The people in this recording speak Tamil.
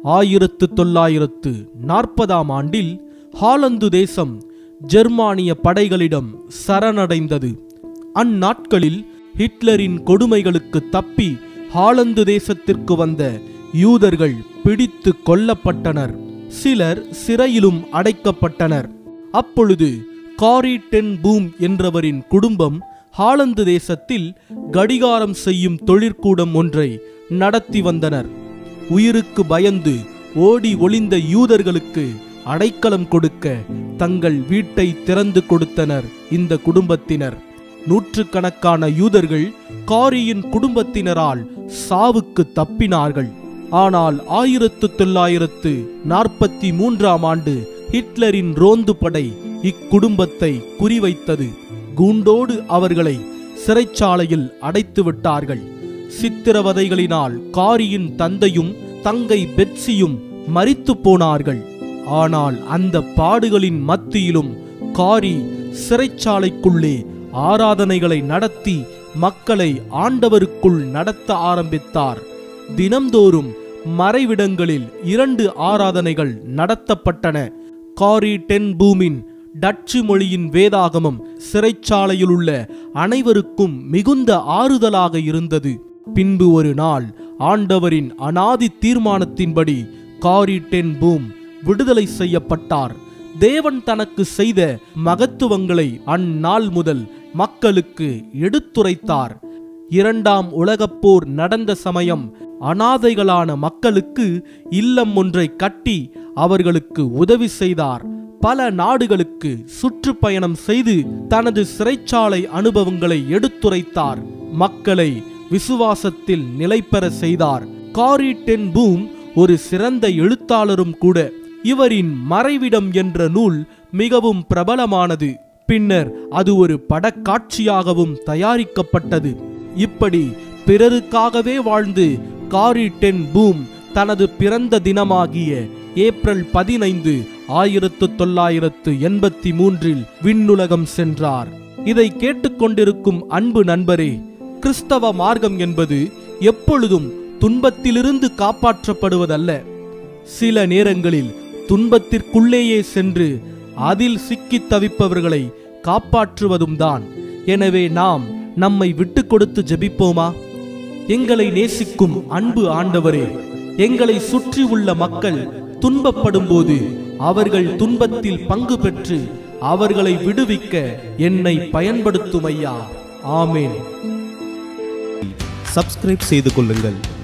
ஆயிரத்து தொள்ளாயிரத்து நாற்பதாம் ஆண்டில் ஹாலந்து தேசம் ஜெர்மானிய படைகளிடம் சரணடைந்தது அந்நாட்களில் ஹிட்லரின் கொடுமைகளுக்கு தப்பி ஹாலந்து தேசத்திற்கு வந்த யூதர்கள் பிடித்து கொல்லப்பட்டனர் சிலர் சிறையிலும் அடைக்கப்பட்டனர் அப்பொழுது காரி டென் பூம் என்றவரின் குடும்பம் ஹாலந்து தேசத்தில் கடிகாரம் செய்யும் தொழிற்கூடம் ஒன்றை நடத்தி வந்தனர் உயிருக்கு பயந்து ஓடி ஒளிந்த யூதர்களுக்கு அடைக்கலம் கொடுக்க தங்கள் வீட்டை திறந்து கொடுத்தனர் இந்த குடும்பத்தினர் நூற்றுக்கணக்கான யூதர்கள் காரியின் குடும்பத்தினரால் சாவுக்கு தப்பினார்கள் ஆனால் ஆயிரத்து தொள்ளாயிரத்து நாற்பத்தி மூன்றாம் ஆண்டு ஹிட்லரின் ரோந்து படை இக்குடும்பத்தை குறிவைத்தது கூண்டோடு அவர்களை சிறைச்சாலையில் அடைத்து விட்டார்கள் சித்திரவதைகளினால் காரியின் தந்தையும் தங்கை பெட்சியும் மரித்து போனார்கள் ஆனால் அந்த பாடுகளின் மத்தியிலும் காரி சிறைச்சாலைக்குள்ளே ஆராதனைகளை நடத்தி மக்களை ஆண்டவருக்குள் நடத்த ஆரம்பித்தார் தினம்தோறும் மறைவிடங்களில் இரண்டு ஆராதனைகள் நடத்தப்பட்டன காரி டென் பூமின் டச்சு மொழியின் வேதாகமம் சிறைச்சாலையில் உள்ள அனைவருக்கும் மிகுந்த ஆறுதலாக இருந்தது பின்பு ஒரு நாள் ஆண்டவரின் அனாதி தீர்மானத்தின்படி காரி டென் பூம் விடுதலை செய்யப்பட்டார் தேவன் தனக்கு செய்த மகத்துவங்களை அந்நாள் முதல் மக்களுக்கு எடுத்துரைத்தார் இரண்டாம் உலகப் போர் நடந்த சமயம் அனாதைகளான மக்களுக்கு இல்லம் ஒன்றை கட்டி அவர்களுக்கு உதவி செய்தார் பல நாடுகளுக்கு சுற்றுப்பயணம் செய்து தனது சிறைச்சாலை அனுபவங்களை எடுத்துரைத்தார் மக்களை விசுவாசத்தில் நிலைபெற செய்தார் காரி டென் பூம் ஒரு சிறந்த எழுத்தாளரும் கூட இவரின் மறைவிடம் என்ற நூல் மிகவும் பிரபலமானது பின்னர் அது ஒரு படக்காட்சியாகவும் தயாரிக்கப்பட்டது இப்படி பிறருக்காகவே வாழ்ந்து காரி டென் பூம் தனது பிறந்த தினமாகிய ஏப்ரல் பதினைந்து ஆயிரத்து தொள்ளாயிரத்து எண்பத்தி மூன்றில் விண்ணுலகம் சென்றார் இதை கேட்டுக்கொண்டிருக்கும் அன்பு நண்பரே கிறிஸ்தவ மார்க்கம் என்பது எப்பொழுதும் துன்பத்திலிருந்து காப்பாற்றப்படுவதல்ல சில நேரங்களில் துன்பத்திற்குள்ளேயே சென்று அதில் சிக்கித் தவிப்பவர்களை காப்பாற்றுவதும் தான் எனவே நாம் நம்மை விட்டு கொடுத்து ஜெபிப்போமா எங்களை நேசிக்கும் அன்பு ஆண்டவரே எங்களை சுற்றி உள்ள மக்கள் துன்பப்படும் போது அவர்கள் துன்பத்தில் பங்கு பெற்று அவர்களை விடுவிக்க என்னை பயன்படுத்தும் ஐயா ஆமேன் சப்ஸ்கிரைப் செய்து கொள்ளுங்கள்